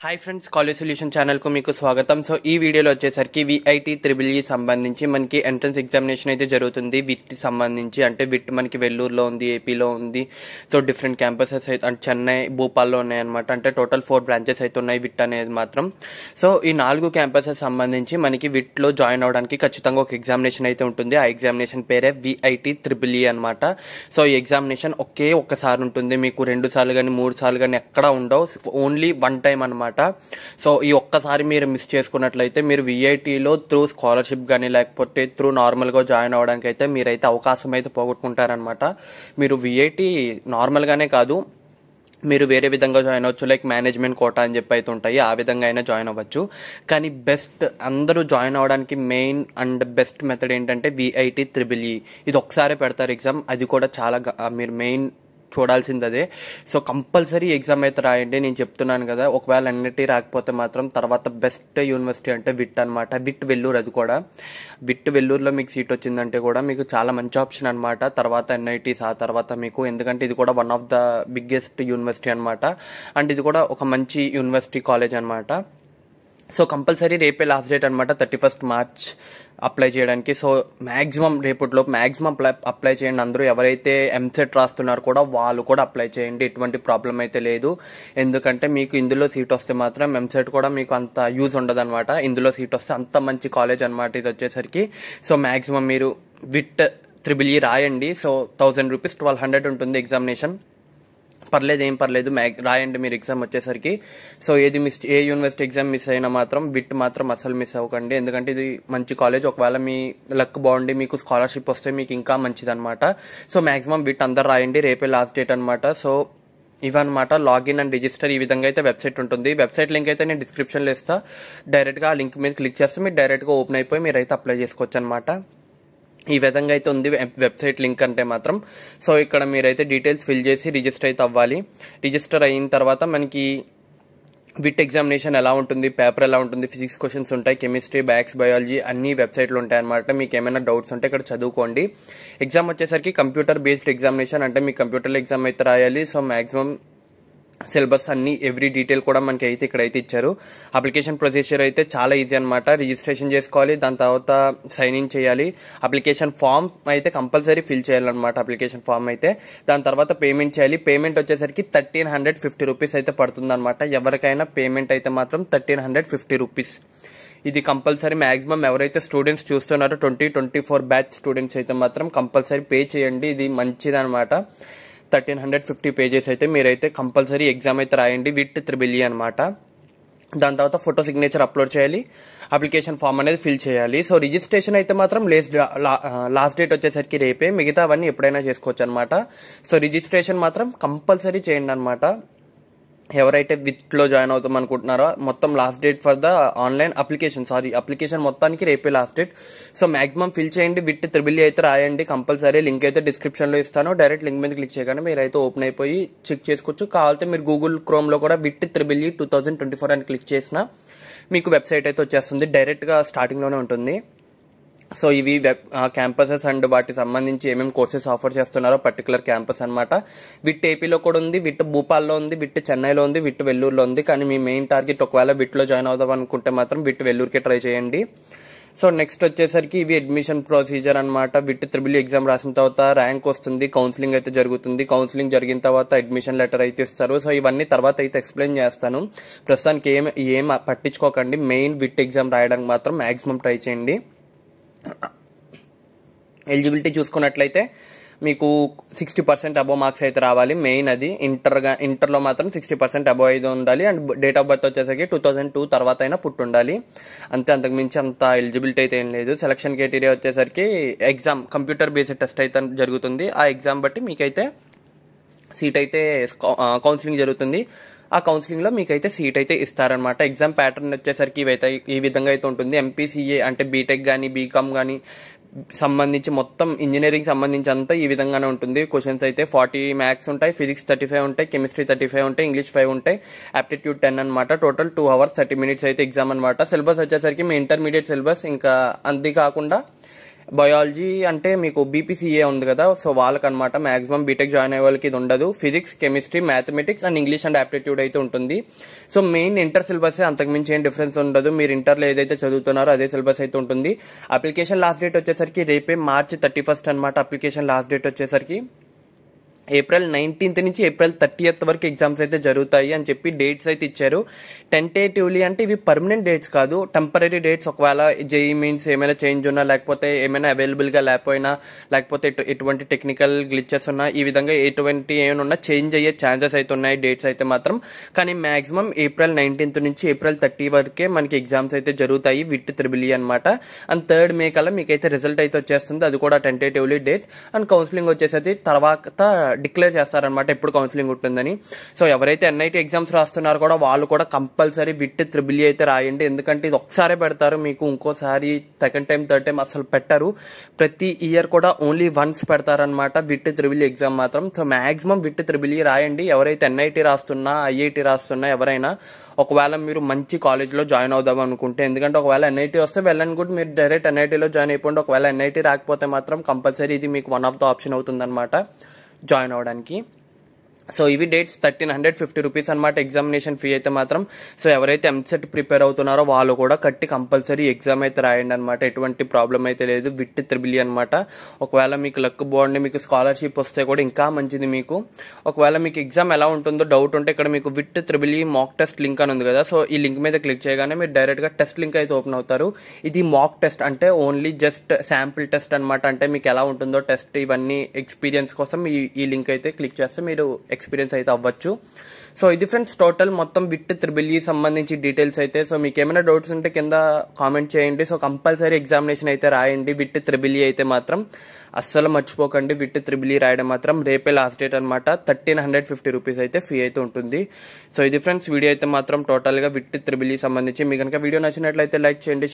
hi friends college solution ఛానల్కు మీకు స్వాగతం సో ఈ వీడియోలో వచ్చేసరికి విఐటి త్రిబుల్ ఈ సంబంధించి మనకి ఎంట్రన్స్ ఎగ్జామినేషన్ అయితే జరుగుతుంది విట్ సంబంధించి అంటే విట్ మనకి వెల్లూరులో ఉంది ఏపీలో ఉంది సో డిఫరెంట్ క్యాంపసెస్ అయితే అంటే చెన్నై భూపాల్లో ఉన్నాయన్నమాట అంటే టోటల్ ఫోర్ బ్రాంచెస్ అయితే ఉన్నాయి విట్ అనేది మాత్రం సో ఈ నాలుగు క్యాంపసెస్ సంబంధించి మనకి విట్లో జాయిన్ అవడానికి ఖచ్చితంగా ఒక ఎగ్జామినేషన్ అయితే ఉంటుంది ఆ ఎగ్జామినేషన్ పేరే విఐటి త్రిబుల్ ఈ అనమాట సో ఈ ఎగ్జామినేషన్ ఒకే ఒక్కసారి ఉంటుంది మీకు రెండు సార్లు కానీ మూడు సార్లు కానీ ఎక్కడా ఉండవు ఓన్లీ వన్ టైం అనమాట సో ఈ ఒక్కసారి మీరు మిస్ చేసుకున్నట్లయితే మీరు విఐటీలో త్రూ స్కాలర్షిప్ కానీ లేకపోతే త్రూ నార్మల్గా జాయిన్ అవ్వడానికి అయితే మీరైతే అవకాశం అయితే పోగొట్టుకుంటారనమాట మీరు విఐటి నార్మల్గానే కాదు మీరు వేరే విధంగా జాయిన్ అవ్వచ్చు లైక్ మేనేజ్మెంట్ కోటా అని చెప్పి అయితే ఉంటాయి ఆ విధంగా అయినా జాయిన్ అవ్వచ్చు కానీ బెస్ట్ అందరూ జాయిన్ అవ్వడానికి మెయిన్ అండ్ బెస్ట్ మెథడ్ ఏంటంటే విఐటి త్రిబుల్ ఈ ఇది ఒకసారి పెడతారు ఎగ్జామ్ అది కూడా చాలా గ- ఆ మీరు మెయిన్ చూడాల్సింది అదే సో కంపల్సరీ ఎగ్జామ్ అయితే రాయండి నేను చెప్తున్నాను కదా ఒకవేళ అన్నిటి రాకపోతే మాత్రం తర్వాత బెస్ట్ యూనివర్సిటీ అంటే విట్ అనమాట విట్ వెల్లూరు అది కూడా విట్ వెల్లూరులో మీకు సీట్ వచ్చిందంటే కూడా మీకు చాలా మంచి ఆప్షన్ అనమాట తర్వాత ఎన్ఐటీస్ ఆ తర్వాత మీకు ఎందుకంటే ఇది కూడా one of the biggest university అనమాట అండ్ ఇది కూడా ఒక మంచి యూనివర్సిటీ కాలేజ్ అనమాట సో కంపల్సరీ రేపే లాస్ట్ డేట్ అనమాట థర్టీ ఫస్ట్ మార్చ్ అప్లై చేయడానికి సో మ్యాక్సిమం రేపటిలో మ్యాక్సిమం అప్లై అప్లై చేయండి అందరూ ఎవరైతే ఎంసెట్ రాస్తున్నారో కూడా వాళ్ళు కూడా అప్లై చేయండి ఎటువంటి ప్రాబ్లం అయితే లేదు ఎందుకంటే మీకు ఇందులో సీట్ వస్తే మాత్రం ఎంసెట్ కూడా మీకు అంత యూజ్ ఉండదు ఇందులో సీట్ వస్తే అంత మంచి కాలేజ్ అనమాట ఇది వచ్చేసరికి సో మ్యాక్సిమం మీరు విట్ త్రిబుల్ ఈ రాయండి so thousand rupees twelve hundred ఉంటుంది ఎగ్జామినేషన్ పర్లేదు ఏం పర్లేదు మ్యాగ్ రాయండి మీరు ఎగ్జామ్ వచ్చేసరికి సో ఏది మిస్ ఏ యూనివర్సిటీ ఎగ్జామ్ మిస్ అయినా మాత్రం విట్ మాత్రం అసలు మిస్ అవ్వకండి ఎందుకంటే ఇది మంచి కాలేజ్ ఒకవేళ మీ లక్ బాగుండి మీకు స్కాలర్షిప్ వస్తే మీకు ఇంకా మంచిదన్నమాట సో మాక్సిమం విట్ అందరు రాయండి రేపే లాస్ట్ డేట్ అనమాట సో ఇవన్నమాట లాగిన్ అండ్ రిజిస్టర్ ఈ విధంగా అయితే వెబ్సైట్ ఉంటుంది వెబ్సైట్ లింక్ అయితే నేను డిస్క్రిప్షన్లో ఇస్తా డైరెక్ట్గా ఆ లింక్ మీద క్లిక్ చేస్తే మీరు డైరెక్ట్గా ఓపెన్ అయిపోయి మీరు అయితే అప్లై చేసుకోవచ్చు అనమాట ఈ విధంగా అయితే ఉంది వెబ్- వెబ్సైట్ లింక్ అంటే మాత్రం సో ఇక్కడ మీరైతే డీటెయిల్స్ ఫిల్ చేసి రిజిస్టర్ అయితే అవ్వాలి రిజిస్టర్ అయిన తర్వాత మనకి విట్ ఎగ్జామినేషన్ ఎలా ఉంటుంది పేపర్ ఎలా ఉంటుంది ఫిజిక్స్ క్వశ్చన్స్ ఉంటాయి కెమిస్ట్రీ బ్యాక్స్ బయాలజీ అన్ని వెబ్సైట్లు ఉంటాయి అనమాట మీకు ఏమైనా డౌట్స్ ఉంటే ఇక్కడ చదువుకోండి ఎగ్జామ్ వచ్చేసరికి కంప్యూటర్ బేస్డ్ ఎగ్జామినేషన్ అంటే మీకు కంప్యూటర్లో ఎగ్జామ్ అయితే రాయాలి సో మాక్సిమం సిలబస్ అన్ని ఎవ్రీ డీటెయిల్ కూడా మనకి అయితే ఇక్కడ అయితే ఇచ్చారు అప్లికేషన్ ప్రొసీజర్ అయితే చాలా ఈజీ అనమాట రిజిస్ట్రేషన్ చేసుకోవాలి దాని తర్వాత సైన్ ఇన్ చేయాలి అప్లికేషన్ ఫామ్ అయితే కంపల్సరీ ఫిల్ చేయాలన్నమాట అప్లికేషన్ ఫామ్ అయితే దాని తర్వాత పేమెంట్ చేయాలి పేమెంట్ వచ్చేసరికి థర్టీన్ హండ్రెడ్ ఫిఫ్టీ రూపీస్ అయితే పడుతుంది అనమాట ఎవరికైనా పేమెంట్ అయితే మాత్రం థర్టీన్ హండ్రెడ్ ఫిఫ్టీ రూపీస్ ఇది కంపల్సరీ మాక్సిమం ఎవరైతే స్టూడెంట్స్ చూస్తున్నారో twenty twenty four batch students అయితే మాత్రం కంపల్సరీ పే చేయండి ఇది మంచిదన్నమాట థర్టీన్ హండ్రెడ్ ఫిఫ్టీ పేజెస్ అయితే మీరైతే కంపల్సరీ ఎగ్జామ్ అయితే రాయండి విత్ త్రిబిలి అనమాట దాని తర్వాత ఫోటో సిగ్నేచర్ అప్లోడ్ చేయాలి అప్లికేషన్ ఫామ్ అనేది ఫిల్ చేయాలి సో రిజిస్ట్రేషన్ అయితే మాత్రం లేస్ లాస్ట్ డేట్ వచ్చేసరికి రేపే మిగతా అవన్నీ ఎప్పుడైనా చేసుకోవచ్చు అనమాట సో రిజిస్ట్రేషన్ మాత్రం కంపల్సరీ చేయండి అనమాట ఎవరైతే విత్లో జాయిన్ అవుతాం అనుకుంటున్నారో మొత్తం last date for the online application sorry application మొత్తానికి రేపే last date so maximum fill చేయండి విత్ త్రిబిల్ అయితే రాయండి కంపల్సరీ లింక్ అయితే డిస్క్రిప్షన్లో ఇస్తాను డైరెక్ట్ లింక్ మీద క్లిక్ చేయగానే మీరు అయితే ఓపెన్ అయిపోయి చెక్ చేసుకోవచ్చు కావాలంటే మీరు గూగుల్ క్రోమ్లో కూడా VIT triple two thousand twenty four అని క్లిక్ చేసినా మీకు వెబ్సైట్ అయితే వచ్చేస్తుంది డైరెక్ట్గా స్టార్టింగ్లోనే ఉంటుంది సో ఇవి వెబ్ క్యాంపసెస్ అండ్ వాటికి సంబంధించి ఏమేమి కోర్సెస్ ఆఫర్ చేస్తున్నారో పర్టికులర్ క్యాంపస్ అన్నమాట విట్ ఏపీలో కూడా ఉంది విట్ భూపాల్లో ఉంది విట్ చెన్నైలో ఉంది విట్ వెల్లూరులో ఉంది కానీ మీ మెయిన్ టార్గెట్ ఒకవేళ విట్లో జాయిన్ అవుదాం అనుకుంటే మాత్రం విట్ వెల్లూరుకే ట్రై చేయండి సో నెక్స్ట్ వచ్చేసరికి ఇవి అడ్మిషన్ ప్రొసీజర్ అన్నమాట విట్ త్రిబుల్ ఎగ్జామ్ రాసిన తర్వాత ర్యాంక్ వస్తుంది కౌన్సిలింగ్ అయితే జరుగుతుంది కౌన్సిలింగ్ జరిగిన తర్వాత అడ్మిషన్ లెటర్ అయితే ఇస్తారు సో ఇవన్నీ తర్వాత అయితే ఎక్స్ప్లెయిన్ చేస్తాను ప్రస్తుతానికి ఏం ఏం పట్టించుకోకండి మెయిన్ విట్ ఎగ్జామ్ రాయడానికి మాత్రం మాక్సిమం ట్రై చేయండి ఎలిజిబిలిటీ చూసుకున్నట్లయితే మీకు సిక్స్టీ పర్సెంట్ అబో మార్క్స్ అయితే రావాలి మెయిన్ అది ఇంటర్గా ఇంటర్లో మాత్రం సిక్స్టీ పర్సెంట్ అబో అయితే ఉండాలి అండ్ డేట్ ఆఫ్ బర్త్ వచ్చేసరికి టూ థౌసండ్ టూ తర్వాత అయినా పుట్టి ఉండాలి అంతే అంతకు మించి అంత ఎలిజిబిలిటీ అయితే ఏం లేదు సెలక్షన్ క్రైటీరియా వచ్చేసరికి ఎగ్జామ్ కంప్యూటర్ బేస్డ్ టెస్ట్ అయితే జరుగుతుంది ఆ ఎగ్జామ్ బట్టి మీకైతే సీట్ అయితే కౌన్సిలింగ్ జరుగుతుంది ఆ కౌన్సిలింగ్ లో మీకైతే సీట్ అయితే ఇస్తారనమాట ఎగ్జామ్ ప్యాటర్న్ వచ్చేసరికి ఇవైతే ఈ విధంగా అయితే ఉంటుంది ఎంపీసీఏ అంటే బీటెక్ కానీ బీకామ్ కానీ సంబంధించి మొత్తం ఇంజనీరింగ్ సంబంధించి అంతా ఈ విధంగానే ఉంటుంది క్వశ్చన్స్ అయితే ఫార్టీ మ్యాథ్స్ ఉంటాయి ఫిజిక్స్ థర్టీ ఫైవ్ ఉంటాయి కెమిస్ట్రీ థర్టీ ఫైవ్ ఉంటాయి ఇంగ్లీష్ ఫైవ్ ఉంటాయి ఆప్టిట్యూడ్ టెన్ అనమాట total two hours thirty minutes అయితే ఎగ్జామ్ అనమాట సిలబస్ వచ్చేసరికి మీ ఇంటర్మీడియట్ సిలబస్ ఇంకా అంతే కాకుండా బయాలజీ అంటే మీకు బీపీసీఏ ఉంది కదా సో వాళ్ళకనమాట మాక్సిమం బీటెక్ జాయిన్ అయ్యే వాళ్ళకి ఇది ఉండదు physics chemistry mathematics and English and aptitude అయితే ఉంటుంది సో మెయిన్ ఇంటర్ సిలబస్ అంతకుమించి ఏం డిఫరెన్స్ ఉండదు మీరు ఇంటర్లో ఏదైతే చదువుతున్నారో అదే సిలబస్ అయితే ఉంటుంది అప్లికేషన్ లాస్ట్ డేట్ వచ్చేసరికి రేపే మార్చి థర్టీ ఫస్ట్ అనమాట అప్లికేషన్ లాస్ట్ డేట్ వచ్చేసరికి ఏప్రిల్ నైన్టీన్త్ నుంచి ఏప్రిల్ థర్టీయత్ వరకు ఎగ్జామ్స్ అయితే జరుగుతాయి అని చెప్పి డేట్స్ అయితే ఇచ్చారు టెంటేటివ్లీ అంటే ఇవి పర్మనెంట్ డేట్స్ కాదు టెంపరీ డేట్స్ ఒకవేళ జేఈ మీన్స్ ఏమైనా చేంజ్ ఉన్నా లేకపోతే ఏమైనా అవైలబుల్గా లేకపోయినా లేకపోతే ఎటు- ఎటువంటి టెక్నికల్ గ్లిచెస్ ఉన్నా ఈ విధంగా ఎటువంటి ఏమైనా ఉన్నా చేంజ్ అయ్యే ఛాన్సెస్ అయితే ఉన్నాయి డేట్స్ అయితే మాత్రం కానీ మాక్సిమం ఏప్రిల్ నైన్టీన్త్ నుంచి ఏప్రిల్ థర్టీ వరకే మనకి ఎగ్జామ్స్ అయితే జరుగుతాయి విత్ త్రిబిలి అనమాట అండ్ థర్డ్ మే కల్లా మీకైతే రిజల్ట్ అయితే వచ్చేస్తుంది అది కూడా టెంటేటివ్లీ డేట్ అండ్ కౌన్సిలింగ్ వచ్చేసరికి తర్వాత డిక్లేర్ చేస్తారనమాట ఎప్పుడు కౌన్సిలింగ్ ఉంటుందని సో ఎవరైతే ఎన్ఐటి ఎగ్జామ్స్ రాస్తున్నారో కూడా వాళ్ళు కూడా కంపల్సరీ విట్ త్రిబిలి అయితే రాయండి ఎందుకంటే ఇది ఒకసారే పెడతారు మీకు ఇంకోసారి సెకండ్ టైం థర్డ్ టైం అసలు పెట్టరు ప్రతి ఇయర్ కూడా ఓన్లీ వన్స్ పెడతారనమాట విట్ త్రిబిలి ఎగ్జామ్ మాత్రం సో మాక్సిమం విట్ త్రిబిలి రాయండి ఎవరైతే ఎన్ఐటి రాస్తున్నా ఐఐటి రాస్తున్నా ఎవరైనా ఒకవేళ మీరు మంచి కాలేజ్లో జాయిన్ అవుదాం అనుకుంటే ఎందుకంటే ఒకవేళ ఎన్ఐటి వస్తే వెళ్ళని కూడా మీరు డైరెక్ట్ ఎన్ఐటీలో జాయిన్ అయిపోండి ఒకవేళ ఎన్ఐటి రాకపోతే మాత్రం కంపల్సరీ ఇది మీకు వన్ ఆఫ్ ద ఆప్షన్ అవుతుందన్నమాట జాయిన్ అవ్వడానికి సో ఇవి dates thirteen hundred fifty rupees అనమాట ఎగ్జామినేషన్ ఫీ అయితే మాత్రం సో ఎవరైతే ఎంసెట్ ప్రిపేర్ అవుతున్నారో వాళ్ళు కూడా కట్టి కంపల్సరీ ఎగ్జామ్ అయితే రాయండి అనమాట ఎటువంటి ప్రాబ్లం అయితే లేదు విట్ త్రిబిలి అనమాట ఒకవేళ మీకు లక్ బాగుండి మీకు స్కాలర్షిప్ వస్తే కూడా ఇంకా మంచిది మీకు ఒకవేళ మీకు ఎగ్జామ్ ఎలా ఉంటుందో డౌట్ ఉంటే ఇక్కడ మీకు విట్ త్రిబిలి మాక్ టెస్ట్ లింక్ అని ఉంది కదా సో ఈ లింక్ మీద క్లిక్ చేయగానే మీరు డైరెక్ట్గా టెస్ట్ లింక్ అయితే ఓపెన్ అవుతారు ఇది మాక్ టెస్ట్ అంటే ఓన్లీ జస్ట్ శాంపిల్ టెస్ట్ అనమాట అంటే మీకు ఎలా ఉంటుందో టెస్ట్ ఇవన్నీ ఎక్స్పీరియన్స్ కోసం ఈ ఈ లింక్ అయితే క్లిక్ చేస్తే మీరు ఎక్స్పీరియన్స్ అయితే అవ్వచ్చు సో ఇది ఫ్రెండ్స్ టోటల్ మొత్తం విత్ త్రిబుల్ ఈ సంబంధించి డీటెయిల్స్ అయితే సో మీకు ఏమైనా డౌట్స్ ఉంటే కింద కామెంట్ చేయండి సో కంపల్సరీ ఎగ్జామినేషన్ అయితే రాయండి విత్ త్రిబుల్ ఈ అయితే మాత్రం అస్సలు మర్చిపోకండి విత్ త్రిబుల్ ఈ రాయడం మాత్రం రేపే లాస్ట్ డేట్ అనమాట థర్టీన్ హండ్రెడ్ ఫిఫ్టీ రూపీస్ అయితే ఫీ అయితే ఉంటుంది సో ఇది ఫ్రెండ్స్ వీడియో అయితే మాత్రం టోటల్గా విత్ త్రిబుల్ ఈ సంబంధించి మీకు కనుక వీడియో నచ్చినట్లయితే లైక్ చేయండి